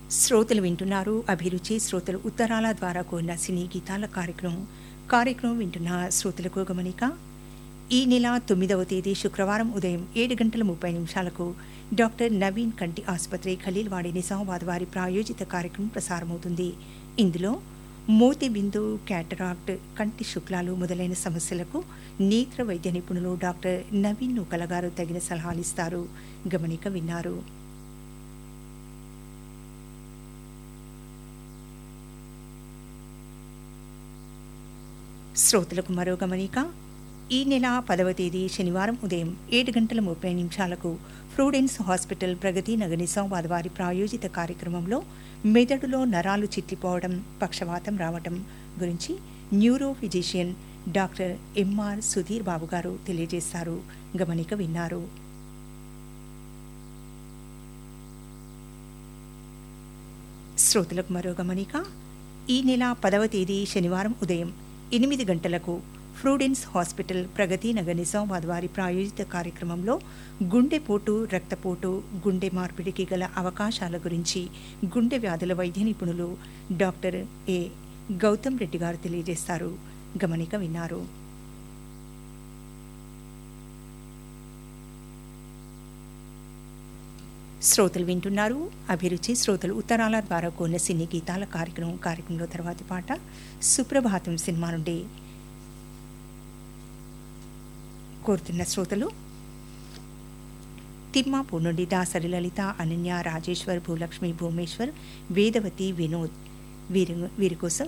శ్రోతలు వింటున్నారు అభిరుచి శ్రోతలు ఉత్తరాల ద్వారా కూడిన సినీ గీతాల కార్యక్రమం కార్యక్రమం వింటున్న శ్రోతలకు గమనిక ఈ నెల తొమ్మిదవ తేదీ శుక్రవారం ఉదయం ఏడు గంటల ముప్పై నిమిషాలకు డాక్టర్ నవీన్ కంటి ఆసుపత్రి ఖలీల్వాడి నిజామాబాద్ వారి ప్రాయోజిత కార్యక్రమం ప్రసారమవుతుంది ఇందులో మోతి బిందు క్యాటరాక్ట్ కంటి శుక్లాలు మొదలైన సమస్యలకు నేత్ర వైద్య నిపుణులు డాక్టర్ నవీన్ నూకల గారు తగిన సలహాలు ఇస్తారు గమనిక విన్నారు శ్రోతలకు మరో గమనిక ఈ నెల పదవ తేదీ శనివారం ఉదయం ఏడు గంటల ముప్పై నిమిషాలకు ఫ్రూడెన్స్ హాస్పిటల్ ప్రగతి నగర్ నిజామాబాద్ వారి ప్రాయోజిత కార్యక్రమంలో మెదడులో నరాలు చిట్లిపోవడం పక్షవాతం రావటం గురించి neuro physician doctor M R Sudheer Babu గారు తెలియజేస్తారు గమనిక విన్నారు శ్రోతలకు మరో గమనిక ఈ నెల పదవ తేదీ శనివారం ఉదయం ఎనిమిది గంటలకు ఫ్రూడెన్స్ హాస్పిటల్ ప్రగతి నగర్ నిజామాబాద్ వారి ప్రాయోజిత కార్యక్రమంలో గుండెపోటు రక్తపోటు గుండె మార్పిడికి గల అవకాశాల గురించి గుండె వ్యాధుల వైద్య నిపుణులు డాక్టర్ ఏ గౌతమ్ రెడ్డి గారు తెలియజేస్తారు గమనిక విన్నారు శ్రోతలు వింటున్నారు అభిరుచి శ్రోతలు ఉత్తరాల ద్వారా కూడిన సినీ గీతాల కార్యక్రమం కార్యక్రమంలో తర్వాతి పాట సుప్రభాతం సినిమా నుండి కోరుతున్న శ్రోతలు తిమ్మాపూర్ నుండి దాసరి లలిత అనన్య రాజేశ్వర్ భూలక్ష్మి భూమేశ్వర్ వేదవతి వినోద్ వీరి వీరి కోసం